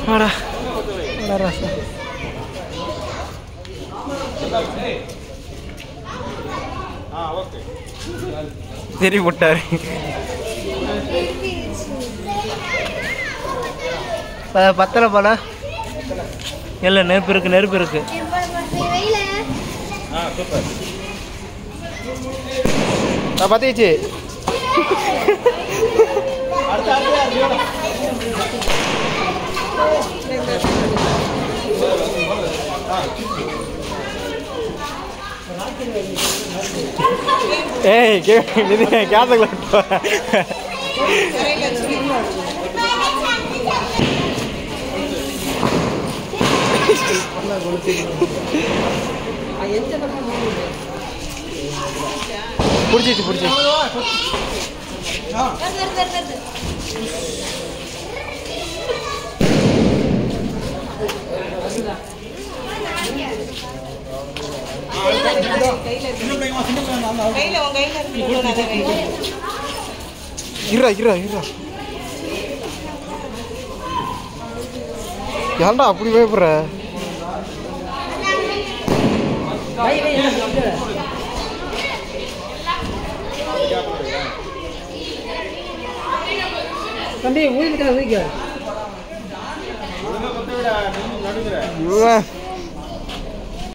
வாடா வாடா ராசா சரி போட்டாரு ப- பத்தலை பாடா இல்லை நெருப்பு இருக்கு நெருப்பு இருக்கு நான் பத்திச்சு ஏய் கே இது கேசக்குள்ள பிடிச்சிச்சு பிடிச்சி இருடா இருடா இருடா ஏன்டா அப்படி பயப்படுற தம்பி ஊருக்கு ஊதிக்க இவன்